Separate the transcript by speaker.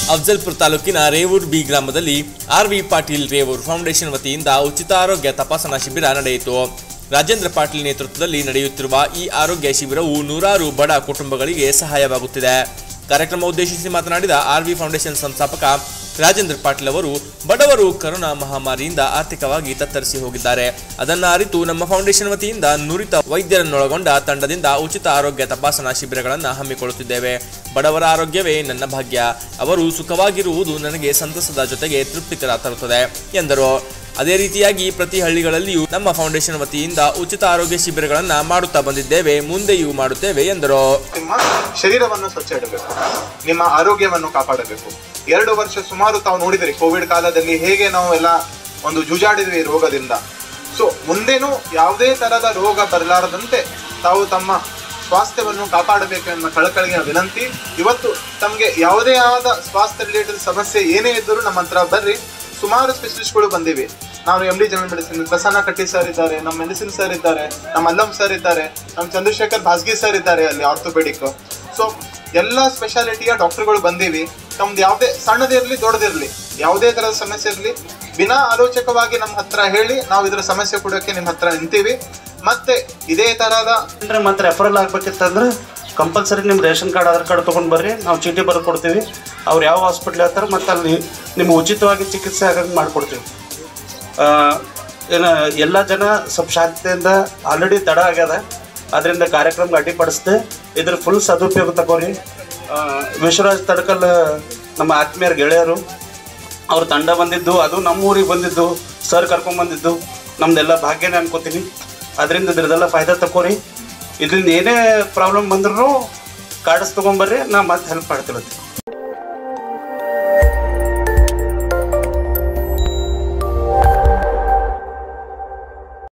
Speaker 1: ಅಫ್ಜಲ್ಪುರ ತಾಲೂಕಿನ ರೇವೂರ್ ಬಿ ಗ್ರಾಮದಲ್ಲಿ R V Patil Revur foundation ವತಿಯಿಂದ ಉಚಿತ ಆರೋಗ್ಯ ತಪಾಸಣಾ ಶಿಬಿರ ನಡೆಯಿತು ರಾಜೇಂದ್ರ ಪಾಟೀಲ್ ನೇತೃತ್ವದಲ್ಲಿ ನಡೆಯುತ್ತಿರುವ ಈ ಆರೋಗ್ಯ ಶಿಬಿರವು ನೂರಾರು ಬಡ ಕುಟುಂಬಗಳಿಗೆ ಸಹಾಯವಾಗುತ್ತಿದೆ ಕಾರ್ಯಕ್ರಮ ಉದ್ದೇಶಿಸಿ ಮಾತನಾಡಿದ ಆರ್ ವಿ ಫೌಂಡೇಶನ್ ಸಂಸ್ಥಾಪಕ ರಾಜೇಂದ್ರ ಪಾಟೀಲ್ ಅವರು ಬಡವರು ಕರೋನಾ ಮಹಾಮಾರಿಯಿಂದ ಆರ್ಥಿಕವಾಗಿ ತತ್ತರಿಸಿ ಹೋಗಿದ್ದಾರೆ ಅದನ್ನ ಅರಿತು ನಮ್ಮ ಫೌಂಡೇಶನ್ ವತಿಯಿಂದ ನುರಿತ ವೈದ್ಯರನ್ನೊಳಗೊಂಡ ತಂಡದಿಂದ ಉಚಿತ ಆರೋಗ್ಯ ತಪಾಸಣಾ ಶಿಬಿರಗಳನ್ನು ಹಮ್ಮಿಕೊಳ್ಳುತ್ತಿದ್ದೇವೆ ಬಡವರ ಆರೋಗ್ಯವೇ ನನ್ನ ಭಾಗ್ಯ ಅವರು ಸುಖವಾಗಿರುವುದು ನನಗೆ ಸಂತಸದ ಜೊತೆಗೆ ತೃಪ್ತಿಕರ ತರುತ್ತದೆ ಎಂದರು ಅದೇ ರೀತಿಯಾಗಿ ಪ್ರತಿ ಹಳ್ಳಿಗಳಲ್ಲಿಯೂ ನಮ್ಮ ಫೌಂಡೇಶನ್ ವತಿಯಿಂದ ಉಚಿತ ಆರೋಗ್ಯ ಶಿಬಿರಗಳನ್ನು ಮಾಡುತ್ತಾ ಬಂದಿದ್ದೇವೆ ಮುಂದೆಯೂ ಮಾಡುತ್ತೇವೆ ಎಂದರು
Speaker 2: ನಿಮ್ಮ ಶರೀರವನ್ನು ಸ್ವಚ್ಛ ಇಡಬೇಕು ನಿಮ್ಮ ಆರೋಗ್ಯವನ್ನು ಕಾಪಾಡಬೇಕು ಎರಡು ವರ್ಷ ಸುಮಾರು ತಾವು ನೋಡಿದ್ರಿ ಕೋವಿಡ್ ಕಾಲದಲ್ಲಿ ಹೇಗೆ ನಾವು ಎಲ್ಲ ಒಂದು ಜೂಜಾಡಿದ್ವಿ ರೋಗದಿಂದ ಸೊ ಮುಂದೇನು ಯಾವುದೇ ತರದ ರೋಗ ಬರಲಾರದಂತೆ ತಾವು ತಮ್ಮ ಸ್ವಾಸ್ಥ್ಯವನ್ನು ಕಾಪಾಡಬೇಕು ಎನ್ನುವ ಕಳಕಳಿಯ ವಿನಂತಿ ಇವತ್ತು ತಮಗೆ ಯಾವುದೇ ಆದ ಸ್ವಾಸ್ಥ್ಯ ರಿಲೇಟೆಡ್ ಸಮಸ್ಯೆ ಏನೇ ಇದ್ದರೂ ನಮ್ಮ ಹತ್ರ ಬರ್ರಿ ಸುಮಾರು ಸ್ಪೆಷಲಿಸ್ಟ್ಗಳು ಬಂದಿವೆ ನಾನು M D general medicine Prasanna Katti sir ಇದ್ದಾರೆ ನಮ್ಮ ಮೆಡಿಸಿನ್ ಸರ್ ಇದ್ದಾರೆ ನಮ್ಮ ಅಲ್ಲಂ ಸರ್ ಇದ್ದಾರೆ ನಮ್ಮ ಚಂದ್ರಶೇಖರ್ ಭಾಸ್ಗಿ ಸರ್ ಇದ್ದಾರೆ ಅಲ್ಲಿ ಆರ್ಥೋಪೆಡಿಕ್ ಸೊ ಎಲ್ಲ ಸ್ಪೆಷಾಲಿಟಿಯ ಡಾಕ್ಟರ್ಗಳು ಬಂದೀವಿ ತಮ್ದು ಯಾವುದೇ ಸಣ್ಣದಿರಲಿ ದೊಡ್ಡದಿರಲಿ ಯಾವುದೇ ತರದ ಸಮಸ್ಯೆ ಇರಲಿ ಬಿನಾ ಆಲೋಚಕವಾಗಿ ನಮ್ಮ ಹತ್ರ ಹೇಳಿ ನಾವು ಇದರ ಸಮಸ್ಯೆ ಕೊಡೋಕೆ ನಿಮ್ಮ ಹತ್ರ ನಿಂತೀವಿ ಮತ್ತೆ ಇದೇ ತರಹದ
Speaker 3: ಅಂದ್ರೆ ಮತ್ತೆ ರೆಫರಲ್ ಆಗ್ಬೇಕಿತ್ತಂದ್ರೆ ಕಂಪಲ್ಸರಿ ನಿಮ್ಮ ರೇಷನ್ ಕಾರ್ಡ್ ಆಧಾರ್ ಕಾರ್ಡ್ ತೊಗೊಂಡು ಬರ್ರಿ ನಾವು ಚೀಟಿ ಬರೆದು ಕೊಡ್ತೀವಿ ಅವ್ರು ಯಾವ ಹಾಸ್ಪಿಟ್ಲ್ ಹೇಳ್ತಾರೆ ಮತ್ತು ಅಲ್ಲಿ ನಿಮ್ಗೆ ಉಚಿತವಾಗಿ ಚಿಕಿತ್ಸೆ ಆಗಂಗೆ ಮಾಡಿಕೊಡ್ತೀವಿ ಏನು ಎಲ್ಲ ಜನ ಸ್ವಲ್ಪ ಶಾಂತಿಯಿಂದ ಆಲ್ರೆಡಿ ತಡ ಆಗ್ಯದ ಅದರಿಂದ ಕಾರ್ಯಕ್ರಮಕ್ಕೆ ಅಡ್ಡಿಪಡಿಸ್ದೆ ಇದ್ರ ಫುಲ್ ಸದುಪಯೋಗ ತಗೋರಿ ಆ, ವಿಶ್ವರಾಜ್ ತಡ್ಕಲ್ ನಮ್ಮ ಆತ್ಮೀಯರ ಗೆಳೆಯರು ಅವ್ರ ತಂಡ ಬಂದಿದ್ದು ಅದು ನಮ್ಮ ಊರಿಗೆ ಬಂದಿದ್ದು ಸರ್ ಕರ್ಕೊಂಬಂದಿದ್ದು ನಮ್ದೆಲ್ಲ ಭಾಗ್ಯನೇ ಅನ್ಕೋತೀನಿ ಅದರಿಂದ ಇದ್ರದ್ದೆಲ್ಲ ಫಾಯ್ದಾ ತಗೋರಿ ಇದರಿಂದ ಏನೇ ಪ್ರಾಬ್ಲಮ್ ಬಂದ್ರೂ ಕಾರ್ಡ್ಸ್ ತೊಗೊಂಬರ್ರಿ ನಾ ಮತ್ತೆ ಹೆಲ್ಪ್ ಮಾಡ್ತಿರತ್ತೆ